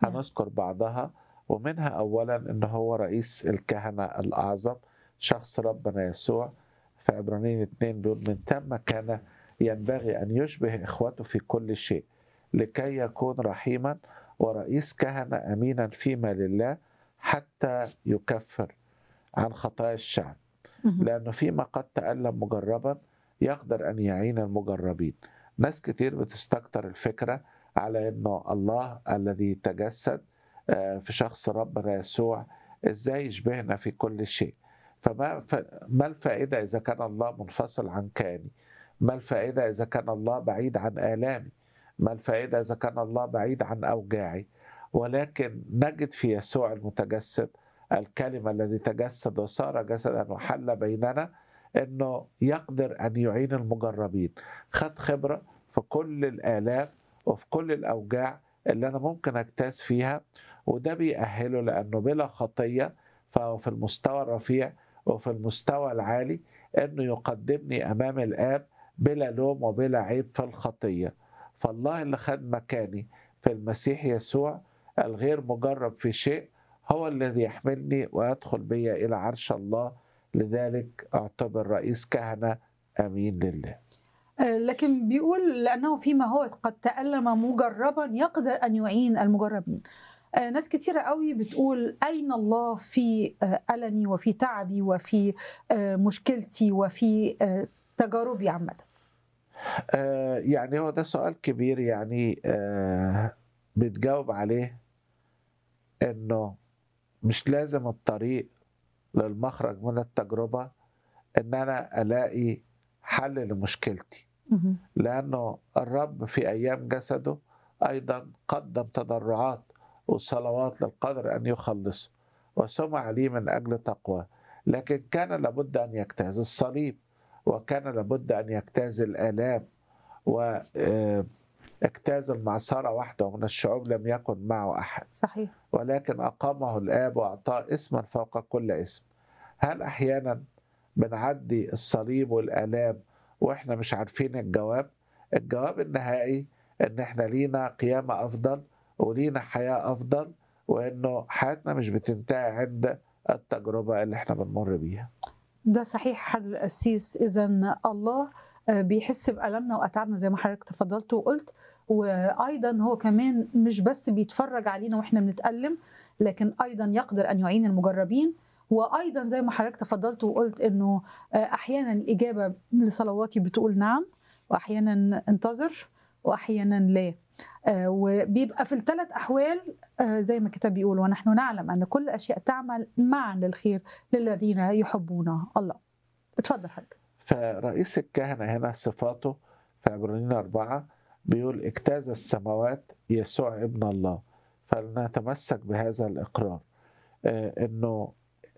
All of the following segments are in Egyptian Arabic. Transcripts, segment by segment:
هنذكر بعضها ومنها أولا أن هو رئيس الكهنة الأعظم شخص ربنا يسوع في عبرانيين اتنين بيقول من ثم كان ينبغي أن يشبه إخوته في كل شيء لكي يكون رحيما ورئيس كهنة أمينا فيما لله حتى يكفر عن خطايا الشعب مهم. لأنه فيما قد تألم مجربا يقدر أن يعين المجربين ناس كتير بتستكتر الفكرة على أنه الله الذي تجسد آه، في شخص ربنا يسوع إزاي يشبهنا في كل شيء فما ف... ما الفائدة إذا كان الله منفصل عن كياني ما الفائدة إذا كان الله بعيد عن آلامي ما الفائدة إذا كان الله بعيد عن أوجاعي ولكن نجد في يسوع المتجسد الكلمة الذي تجسد وصار جسدا وحل بيننا انه يقدر ان يعين المجربين خد خبره في كل الالام وفي كل الاوجاع اللي انا ممكن اجتاز فيها وده بيأهله لانه بلا خطيه فهو في المستوى الرفيع وفي المستوى العالي انه يقدمني امام الاب بلا لوم وبلا عيب في الخطيه فالله اللي خد مكاني في المسيح يسوع الغير مجرب في شيء هو الذي يحملني ويدخل بي الى عرش الله لذلك اعتبر رئيس كهنه امين لله آه، لكن بيقول لأنه فيما هو قد تألم مجربا يقدر أن يعين المجربين آه، ناس كتيرة قوي بتقول أين الله في آه، ألمي وفي تعبي وفي آه، مشكلتي وفي آه، تجاربي عامة آه يعني هو ده سؤال كبير يعني آه بتجاوب عليه انه مش لازم الطريق للمخرج من التجربه ان انا الاقي حل لمشكلتي مهم. لأنه الرب في أيام جسده أيضا قدم تضرعات وصلوات للقدر أن يخلصه وسمع لي من أجل تقوى لكن كان لابد أن يجتاز الصليب وكان لابد أن يجتاز الآلام واجتاز المعصرة وحده ومن الشعوب لم يكن معه أحد صحيح ولكن أقامه الآب وأعطاه اسما فوق كل اسم هل أحيانا بنعدي الصليب والآلام وإحنا مش عارفين الجواب الجواب النهائي إن إحنا لينا قيامة أفضل ولينا حياة أفضل وإنه حياتنا مش بتنتهي عند التجربة اللي إحنا بنمر بيها ده صحيح حل القسيس اذا الله آه، بيحس بألمنا وأتعابنا زي ما حضرتك تفضلت وقلت وأيضا هو كمان مش بس بيتفرج علينا وإحنا بنتألم لكن أيضا يقدر أن يعين المجربين وأيضا زي ما حضرتك تفضلت وقلت إنه آه، أحيانا الإجابة لصلواتي بتقول نعم وأحيانا انتظر وأحيانا لا آه، وبيبقى في الثلاث أحوال آه، زي ما الكتاب بيقول ونحن نعلم أن كل الأشياء تعمل معا للخير للذين يحبون الله اتفضل حضرتك فرئيس الكهنة هنا صفاته في عبرانيين أربعة بيقول اجتاز السماوات يسوع ابن الله فلنتمسك بهذا الإقرار آه، إنه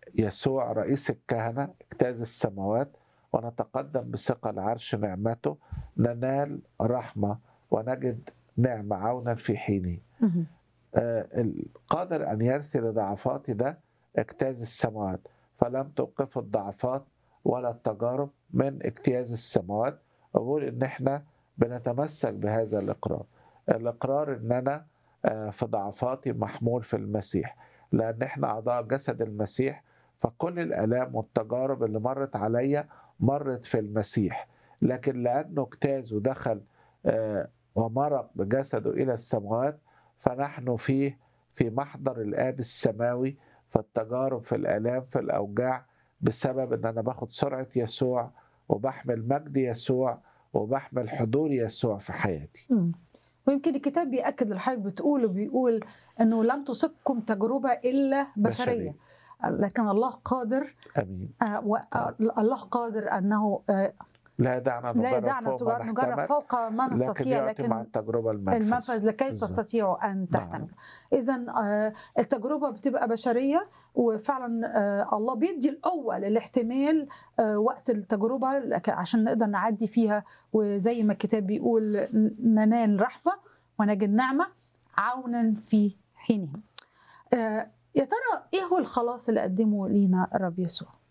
يسوع رئيس الكهنة اجتاز السماوات ونتقدم بثقة لعرش نعمته ننال رحمة ونجد نعمة عونا في حينه مهم. آه، القادر أن يرسل ضعفاتي ده اجتاز السماوات فلم توقف الضعفات ولا التجارب من اجتياز السماوات أقول إن إحنا بنتمسك بهذا الإقرار الإقرار إن أنا آه، في ضعفاتي محمول في المسيح لأن إحنا أعضاء جسد المسيح فكل الآلام والتجارب اللي مرت عليا مرت في المسيح لكن لأنه اجتاز ودخل آه، ومرق بجسده إلى السماوات فنحن فيه في محضر الآب السماوي في التجارب في الآلام في الأوجاع بسبب إن أنا باخد سرعة يسوع وبحمل مجد يسوع وبحمل حضور يسوع في حياتي مم. ويمكن الكتاب بيأكد الحاجة بتقول وبيقول انه لم تصبكم تجربة الا بشرية لكن الله قادر أمين آه، و- آه، الله قادر انه آه، لا يدعنا لا نجرب يدعنا فوق ما تجر- نجرب نحتمل فوق ما لكن نستطيع يعطي مع لكن التجربة المنفذ المنفذ لكي بالظبط. تستطيعوا ان نعم. تحتملوا اذا آه، التجربه بتبقى بشريه وفعلا آه، الله بيدي القوه للاحتمال آه، وقت التجربه لك- عشان نقدر نعدي فيها وزي ما الكتاب بيقول ن- ننال رحمه ونجد نعمه عونا في حينه آه، يا ترى ايه هو الخلاص اللي قدمه لينا الرب يسوع